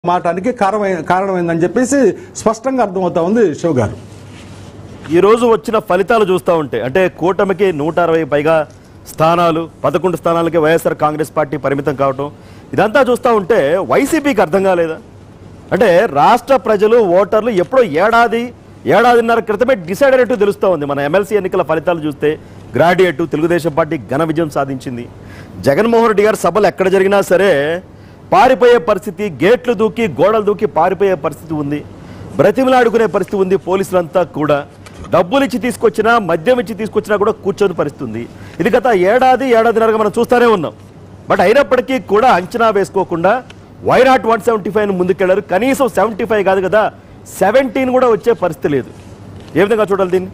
మాటానికి కారణమైన కారణమైందని చెప్పేసి స్పష్టంగా అర్థమవుతా ఉంది శివ గారు ఈ రోజు వచ్చిన ఫలితాలు చూస్తూ ఉంటే అంటే కూటమికి నూట అరవై పైగా స్థానాలు పదకొండు స్థానాలకి వైఎస్ఆర్ కాంగ్రెస్ పార్టీ పరిమితం కావటం ఇదంతా చూస్తూ ఉంటే వైసీపీకి అర్థం కాలేదా అంటే రాష్ట్ర ప్రజలు ఓటర్లు ఎప్పుడో ఏడాది ఏడాదిన్నర క్రితమే డిసైడ్ అయినట్టు తెలుస్తూ ఉంది మన ఎమ్మెల్సీ ఎన్నికల ఫలితాలు చూస్తే గ్రాడ్యుయేట్ తెలుగుదేశం పార్టీ ఘన విజయం సాధించింది జగన్మోహన్ రెడ్డి గారి సభలు ఎక్కడ జరిగినా సరే పారిపోయే పరిస్థితి గేట్లు దూకి గోడలు దూకి పారిపోయే పరిస్థితి ఉంది బ్రతిమలాడుకునే పరిస్థితి ఉంది పోలీసులంతా కూడా డబ్బులు ఇచ్చి తీసుకొచ్చినా మద్యం ఇచ్చి తీసుకొచ్చినా కూడా కూర్చొని పరిస్థితి ఉంది ఇది గత ఏడాది ఏడాదిన్నరగా మనం చూస్తూనే ఉన్నాం బట్ అయినప్పటికీ కూడా అంచనా వేసుకోకుండా why not one seventy five ముందుకెళ్లారు కనీసం సెవెంటీ ఫైవ్ కాదు కదా సెవెంటీన్ కూడా వచ్చే పరిస్థితి లేదు ఏ విధంగా చూడాలి దీన్ని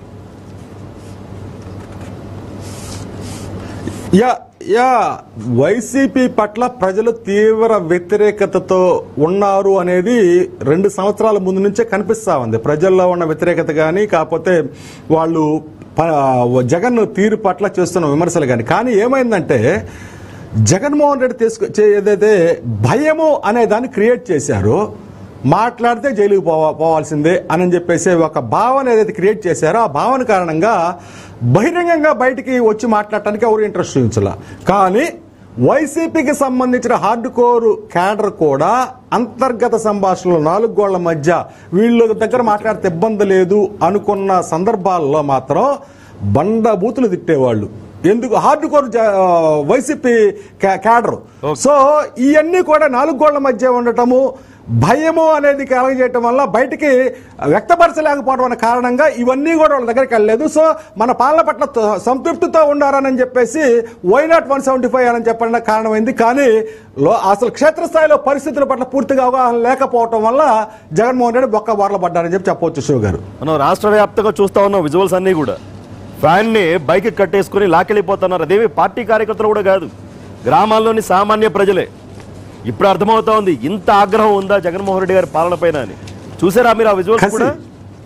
యా యా వైసీపీ పట్ల ప్రజలు తీవ్ర వ్యతిరేకతతో ఉన్నారు అనేది రెండు సంవత్సరాల ముందు నుంచే కనిపిస్తా ఉంది ప్రజల్లో ఉన్న వ్యతిరేకత కానీ కాకపోతే వాళ్ళు ప- జగన్ తీరు పట్ల చేస్తున్న విమర్శలు కానీ కానీ ఏమైందంటే జగన్మోహన్ రెడ్డి తీసుకు చే- ఏదైతే భయము అనే దాన్ని క్రియేట్ చేశారో మాట్లాడితే జైలుకు పోవా పోవాల్సిందే అని చెప్పేసి ఒక భావన ఏదైతే క్రియేట్ చేశారో ఆ భావన కారణంగా బహిరంగంగా బయటికి వచ్చి మాట్లాడటానికి ఎవరు ఇంట్రెస్ట్ చూపించాల కానీ వైసీపీకి సంబంధించిన హార్డ్ కోర్ క్యాడర్ కూడా అంతర్గత సంభాషణలు నాలుగు గోళ్ల మధ్య వీళ్ళ దగ్గర మాట్లాడితే ఇబ్బంది లేదు అనుకున్న సందర్భాల్లో మాత్రం బండ బూతులు తిట్టేవాళ్ళు ఎందుకు హార్డ్ కోర్ జ- వైసీపీ క్యా- క్యాడర్ సో ఇవన్నీ కూడా నాలుగు గోళ్ల మధ్య ఉండటము భయము అనేది కలగజేయటం వల్ల బయటికి వ్యక్తపరచలేకపోవడం అనే కారణంగా ఇవన్నీ కూడా వాళ్ళ దగ్గరికి వెళ్ళలేదు సో మన పాలన పట్ల త- సంతృప్తితో ఉండారని చెప్పేసి why not one seventy five అని చెప్పడం కారణమైంది కానీ లో- అసలు క్షేత్రస్థాయిలో పరిస్థితుల పట్ల పూర్తిగా అవగాహన లేకపోవటం వల్ల జగన్మోహన్ రెడ్డి బొక్క బార్ల పడ్డారని చెప్పి చెప్పవచ్చు శివ గారు మనం రాష్ట్ర వ్యాప్తంగా చూస్తా ఉన్నాం విజువల్స్ అన్నీ కూడా ఫ్యాన్ ని బైక్ కట్టేసుకుని లాకెళ్ళిపోతున్నారు అదేమి పార్టీ కార్యకర్తలు కూడా కాదు గ్రామాల్లోని సామాన్య ప్రజలే ఇప్పుడు అర్థమవుతా ఉంది ఇంత ఆగ్రహం ఉందా జగన్మోహన్ రెడ్డి గారి పాలన పైన అని చూసారా మీరు ఆ విజువల్స్ కసి. కూడా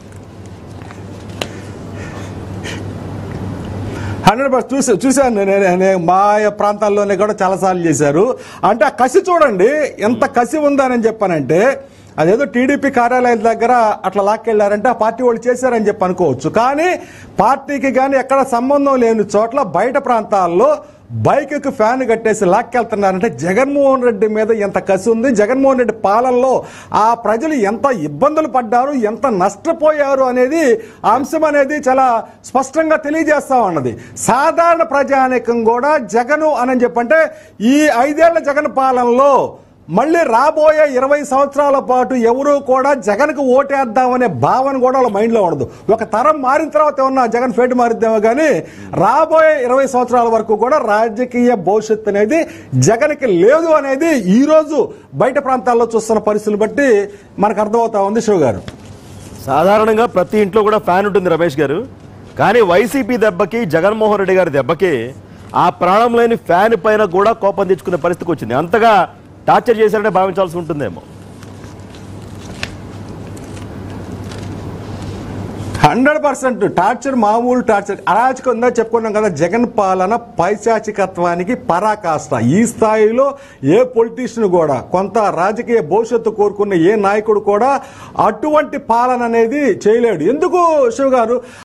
హండ్రెడ్ పర్సెంట్ చూసా చూశాను నేను నేను మా ప్రాంతాల్లోనే కూడా చాలాసార్లు చేశారు అంటే ఆ కసి చూడండి ఎంత కసి ఉందని చెప్పానంటే అదేదో టీడీపీ కార్యాలయాల దగ్గర అట్లా లాక్కెళ్ళారంటే ఆ పార్టీ వాళ్ళు చేశారని చెప్పి అనుకోవచ్చు కానీ పార్టీకి కానీ ఎక్కడ సంబంధం లేని చోట్ల బయట ప్రాంతాల్లో బైక్కి ఫ్యాన్ కట్టేసి లాక్కెళ్తున్నారంటే జగన్మోహన్ రెడ్డి మీద ఎంత కసి ఉంది జగన్మోహన్ రెడ్డి పాలనలో ఆ ప్రజలు ఎంత ఇబ్బందులు పడ్డారు ఎంత నష్టపోయారు అనేది ఆ అంశం అనేది చాలా స్పష్టంగా తెలియజేస్తా ఉన్నది సాధారణ ప్రజానికం కూడా జగను అని చెప్పంటే ఈ ఐదేళ్ల జగన్ పాలనలో మళ్ళీ రాబోయే ఇరవై సంవత్సరాల పాటు ఎవరు కూడా జగన్కు ఓటేద్దామనే భావన కూడా వాళ్ళ మైండ్లో ఉండదు ఒక తరం మారిన తర్వాత ఏమన్నా జగన్ ఫేట్ మారిద్దామో కానీ రాబోయే ఇరవై సంవత్సరాల వరకు కూడా రాజకీయ భవిష్యత్తు అనేది జగన్కి లేదు అనేది ఈ రోజు బయట ప్రాంతాల్లో చూస్తున్న పరిస్థితులు బట్టి మనకు అర్థమవుతా ఉంది శివ గారు సాధారణంగా ప్రతి ఇంట్లో కూడా ఫ్యాన్ ఉంటుంది రమేష్ గారు కానీ వైసీపీ దెబ్బకి జగన్మోహన్ రెడ్డి గారి దెబ్బకి ఆ ప్రాణం లేని ఫ్యాన్ పైన కూడా కోపం తెచ్చుకునే పరిస్థితికి వచ్చింది అంతగా టార్చర్ చేశారనే భావించాల్సి ఉంటుందేమో హండ్రెడ్ పర్సెంట్ టార్చర్ మామూలు టార్చర్ అరాచకంగా చెప్పుకున్నాం కదా జగన్ పాలన పైశాచికత్వానికి పరాకాష్ట ఈ స్థాయిలో ఏ పొలిటీషియన్ కూడా కొంత రాజకీయ భవిష్యత్తు కోరుకున్న ఏ నాయకుడు కూడా అటువంటి పాలన అనేది చేయలేడు ఎందుకు శివ గారు